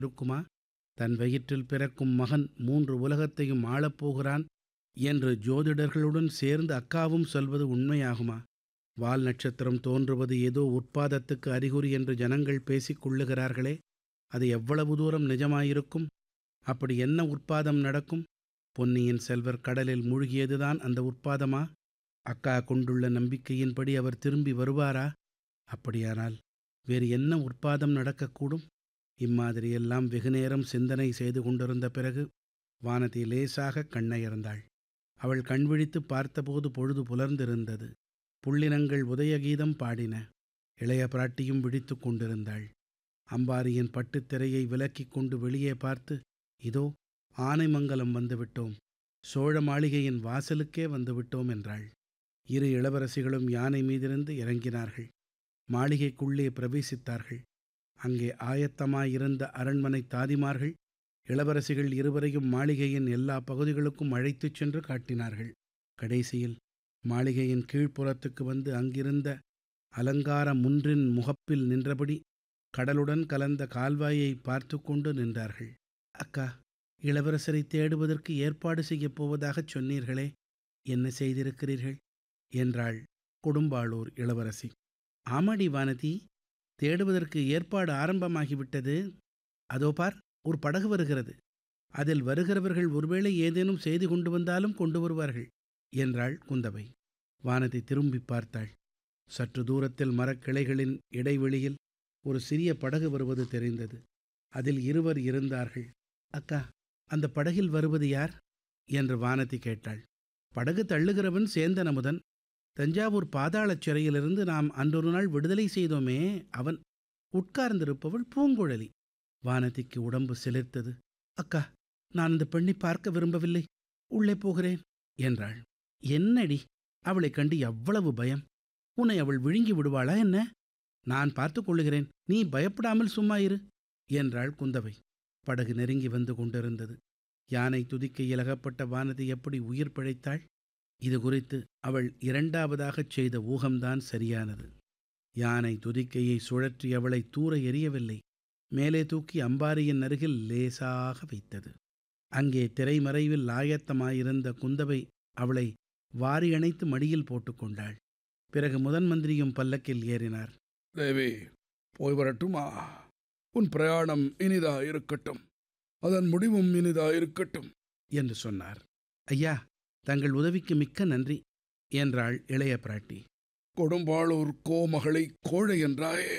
இருக்குமா தன் வயிற்றில் பிறக்கும் மகன் மூன்று உலகத்தையும் ஆளப்போகிறான் என்று ஜோதிடர்களுடன் சேர்ந்து அக்காவும் சொல்வது உண்மையாகுமா வால் நட்சத்திரம் தோன்றுவது ஏதோ உற்பாதத்துக்கு அறிகுறி என்று ஜனங்கள் பேசிக் கொள்ளுகிறார்களே அது எவ்வளவு தூரம் நிஜமாயிருக்கும் அப்படி என்ன உற்பாதம் நடக்கும் பொன்னியின் செல்வர் கடலில் மூழ்கியதுதான் அந்த உற்பாதமா அக்கா கொண்டுள்ள நம்பிக்கையின்படி அவர் திரும்பி வருவாரா அப்படியானால் வேறு என்ன உற்பாதம் நடக்கக்கூடும் இம்மாதிரியெல்லாம் வெகுநேரம் சிந்தனை செய்து கொண்டிருந்த பிறகு வானதி லேசாக கண்ணயர்ந்தாள் அவள் கண்விழித்து பார்த்தபோது பொழுது புலர்ந்திருந்தது புள்ளினங்கள் உதயகீதம் பாடின இளைய பிராட்டியும் விழித்து கொண்டிருந்தாள் அம்பாரியின் பட்டுத் திரையை விலக்கிக் கொண்டு வெளியே பார்த்து இதோ ஆனைமங்கலம் வந்துவிட்டோம் சோழ மாளிகையின் வாசலுக்கே வந்துவிட்டோம் என்றாள் இரு இளவரசிகளும் யானை மீதிருந்து இறங்கினார்கள் மாளிகைக்குள்ளே பிரவேசித்தார்கள் அங்கே ஆயத்தமாயிருந்த அரண்மனை தாதிமார்கள் இளவரசிகள் இருவரையும் மாளிகையின் எல்லா பகுதிகளுக்கும் அழைத்துச் சென்று காட்டினார்கள் கடைசியில் மாளிகையின் கீழ்ப்புறத்துக்கு வந்து அங்கிருந்த அலங்கார முன்றின் முகப்பில் நின்றபடி கடலுடன் கலந்த கால்வாயை பார்த்து கொண்டு நின்றார்கள் அக்கா இளவரசரை தேடுவதற்கு ஏற்பாடு செய்யப் போவதாகச் சொன்னீர்களே என்ன செய்திருக்கிறீர்கள் என்றாள் கொடும்பாளூர் இளவரசி ஆமாடி வானதி தேடுவதற்கு ஏற்பாடு ஆரம்பமாகிவிட்டது அதோ பார் ஒரு படகு வருகிறது அதில் வருகிறவர்கள் ஒருவேளை ஏதேனும் செய்தி கொண்டு வந்தாலும் கொண்டு வருவார்கள் என்றாள் குந்தவை வானதி திரும்பி பார்த்தாள் சற்று தூரத்தில் மரக்கிளைகளின் இடைவெளியில் ஒரு சிறிய படகு வருவது தெரிந்தது அதில் இருவர் இருந்தார்கள் அக்கா அந்த படகில் வருவது யார் என்று வானதி கேட்டாள் படகு தள்ளுகிறவன் சேந்தன் அமுதன் தஞ்சாவூர் பாதாளச் சிறையிலிருந்து நாம் அன்றொரு நாள் விடுதலை செய்தோமே அவன் உட்கார்ந்திருப்பவள் பூங்குழலி வானதிக்கு உடம்பு சிலிர்த்தது அக்கா நான் அந்த பெண்ணை பார்க்க விரும்பவில்லை உள்ளே போகிறேன் என்றாள் என்னடி அவளைக் கண்டு எவ்வளவு பயம் உன்னை அவள் விழுங்கி விடுவாளா என்ன நான் பார்த்துக் கொள்ளுகிறேன் நீ பயப்படாமல் சும்மா இரு என்றாள் குந்தவை படகு நெருங்கி வந்து கொண்டிருந்தது யானை துதிக்கையில் அகப்பட்ட வானதி எப்படி உயிர் பிழைத்தாள் இது குறித்து அவள் இரண்டாவதாகச் செய்த ஊகம்தான் சரியானது யானை துதிக்கையை சுழற்றி அவளை தூர எறியவில்லை மேலே தூக்கி அம்பாரியின் அருகில் லேசாக வைத்தது அங்கே திரைமறைவில் ஆயத்தமாயிருந்த குந்தவை அவளை வாரி அணைத்து மடியில் போட்டுக்கொண்டாள் பிறகு முதன் மந்திரியும் பல்லக்கில் ஏறினார் தேவி போய் வரட்டுமா உன் பிரயாணம் இனிதா இருக்கட்டும் அதன் முடிவும் இனிதா இருக்கட்டும் என்று சொன்னார் ஐயா தங்கள் உதவிக்கு மிக்க நன்றி என்றாள் இளைய பிராட்டி கொடும்பாளூர் கோமகளை கோழை என்றாயே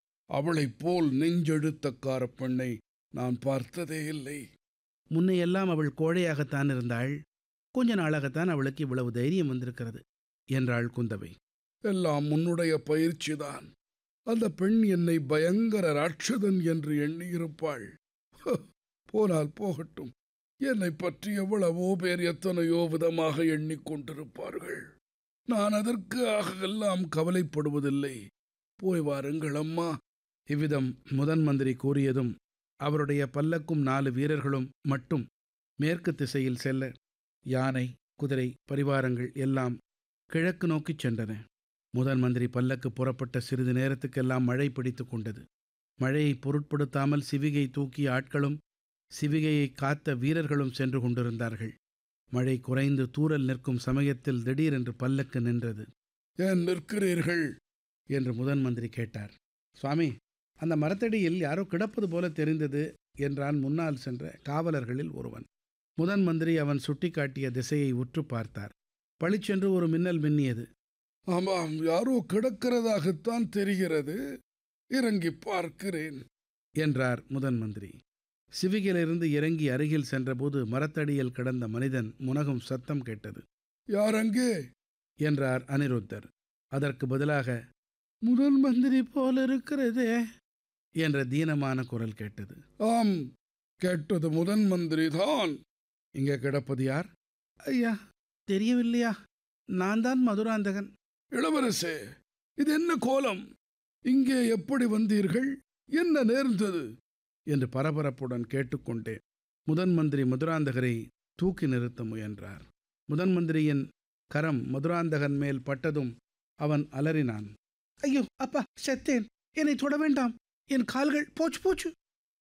அவளைப் போல் நெஞ்செழுத்தக்கார பெண்ணை நான் பார்த்ததே இல்லை முன்னையெல்லாம் அவள் கோழையாகத்தான் இருந்தாள் கொஞ்ச நாளாகத்தான் அவளுக்கு இவ்வளவு தைரியம் வந்திருக்கிறது என்றாள் குந்தவை எல்லாம் உன்னுடைய பயிற்சிதான் அந்த பெண் என்னை பயங்கர ராட்சதன் என்று எண்ணியிருப்பாள் ஹ, போனால் போகட்டும் என்னை பற்றி எவ்வளவோ பேர் எத்தனையோ விதமாக எண்ணிக்கொண்டிருப்பார்கள் நான் அதற்கு எல்லாம் கவலைப்படுவதில்லை போய் வாருங்கள் அம்மா இவ்விதம் முதன் மந்திரி கூறியதும் அவருடைய பல்லக்கும் நாலு வீரர்களும் மட்டும் மேற்கு திசையில் செல்ல யானை குதிரை பரிவாரங்கள் எல்லாம் கிழக்கு நோக்கிச் சென்றன முதன் மந்திரி பல்லக்கு புறப்பட்ட சிறிது நேரத்துக்கெல்லாம் மழை பிடித்து கொண்டது மழையை பொருட்படுத்தாமல் சிவிகை தூக்கிய ஆட்களும் சிவிகையை காத்த வீரர்களும் சென்று கொண்டிருந்தார்கள் மழை குறைந்து தூறல் நிற்கும் சமயத்தில் திடீரென்று பல்லக்கு நின்றது ஏன் நிற்கிறீர்கள் என்று முதன் மந்திரி கேட்டார் சுவாமி அந்த மரத்தடியில் யாரோ கிடப்பது போல தெரிந்தது என்றான் முன்னால் சென்ற காவலர்களில் ஒருவன் முதன் மந்திரி அவன் சுட்டிக்காட்டிய திசையை உற்று பார்த்தார் பளிச்சென்று ஒரு மின்னல் மின்னியது ஆமாம் யாரோ கிடக்கிறதாகத்தான் தெரிகிறது இறங்கி பார்க்கிறேன் என்றார் முதன் மந்திரி சிவிகிலிருந்து இறங்கி அருகில் சென்றபோது மரத்தடியில் கிடந்த மனிதன் முனகும் சத்தம் கேட்டது யார் அங்கே என்றார் அனிருத்தர் அதற்கு பதிலாக முதன் மந்திரி போல இருக்கிறதே என்ற தீனமான குரல் கேட்டது ஆம் கேட்டது முதன் மந்திரி தான் இங்கே கிடப்பது யார் ஐயா தெரியவில்லையா நான் தான் மதுராந்தகன் இளவரசே இது என்ன கோலம் இங்கே எப்படி வந்தீர்கள் என்ன நேர்ந்தது என்று பரபரப்புடன் கேட்டுக்கொண்டே முதன் மந்திரி மதுராந்தகரை தூக்கி நிறுத்த முயன்றார் முதன் மந்திரியின் கரம் மதுராந்தகன் மேல் பட்டதும் அவன் அலறினான் ஐயோ அப்பா செத்தேன் என்னை தொட வேண்டாம் என் கால்கள் போச்சு போச்சு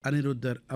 அனிருத்தர்